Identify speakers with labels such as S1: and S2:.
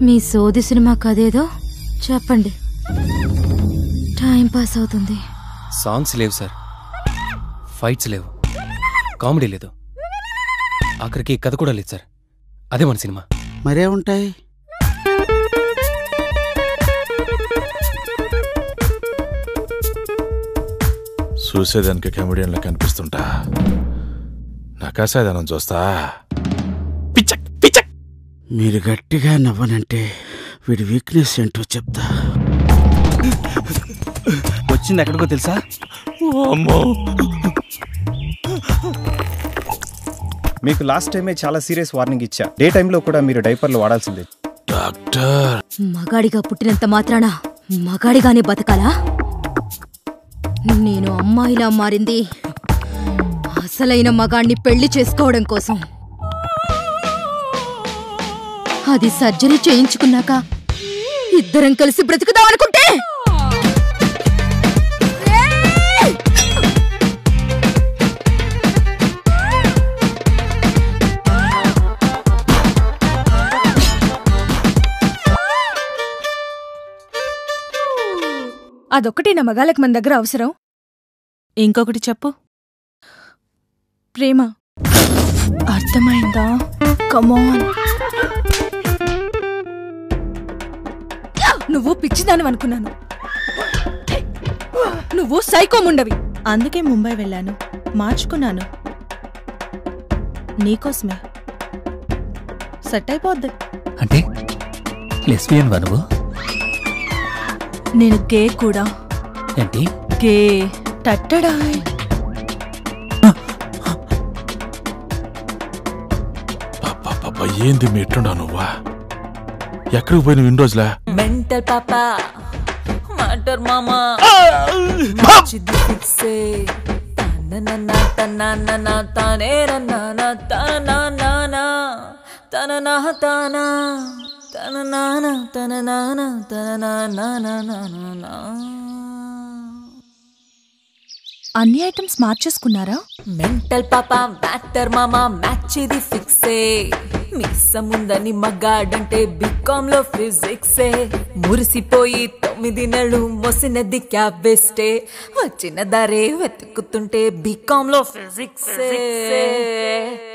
S1: మీ సోది సినిమా కదేదో చెప్పండి టైం పాస్ అవుతుంది
S2: సాంగ్స్ లేవు సార్ ఫైట్స్ లేవు కామెడీ లేదు ఆఖరికి కథ కూడా లేదు సార్ అదే మన సినిమా
S3: మరే ఉంటాయి
S4: చూసేదానికి కమెడియన్లా కనిపిస్తుంటా నకాసాదనం చూస్తా పిచ్చక్ పిచ్చక్
S3: మీరు గట్టిగా నవ్వనంటే వీడి వీక్నెస్ ఏంటో చెప్తా
S5: వచ్చింది ఎక్కడికో తెలుసా
S4: అమ్మో
S6: మీకు లాస్ట్ టైమే చాలా సీరియస్ వార్నింగ్ ఇచ్చా డే టైంలో కూడా మీరు డైపర్లు వాడాల్సిందే
S4: డాక్టర్
S1: మగాడిగా పుట్టినంత మాత్రాన మగాడిగానే బతకాలా నేను అమ్మాయిలా మారింది అసలైన మగాణ్ణి పెళ్లి చేసుకోవడం కోసం అది సర్జరీ చేయించుకున్నాక ఇద్దరం కలిసి బ్రతుకుదామనుకుంటే
S7: అదొక్కటి నా మగాళ్ళకి మన దగ్గర అవసరం ఇంకొకటి చెప్పు ప్రేమ అర్థమైందా కమాన్ నువ్వు పిచ్చిదాని అనుకున్నాను నువ్వు సైకోముండవి అందుకే ముంబై వెళ్ళాను మార్చుకున్నాను నీకోసమే సెట్ అయిపోద్ది
S5: అంటే లెస్బియన్ వా నువ్వు
S7: నేను గే కూడా
S5: ఏంటి
S7: గే టట్టడాయ్
S4: పాప ఏంది మీ ఎట్లున్నా నువ్వా ఎక్కడికి పోయిన విండోజ్లా
S8: మెంటల్ పాపా మాటర్ మామా చిది ఫిక్సే తననన తననన తనేరనన తననన తనన తన తననన తననన తననన
S7: అన్ని ఐటమ్స్ మార్చేసుకున్నారా
S8: మెంటల్ పాపా మ్యాటర్ మామా మ్యాచ్ ఇది ఫిక్సే మీసముందని మగాడంటే బికామ్ లో ఫిజిక్సే మురిసిపోయి తొమ్మిది నెలలు మొసినది క్యాబెస్టే వచ్చిన దారే వెతుకుతుంటే బికామ్ లో ఫిజిక్సే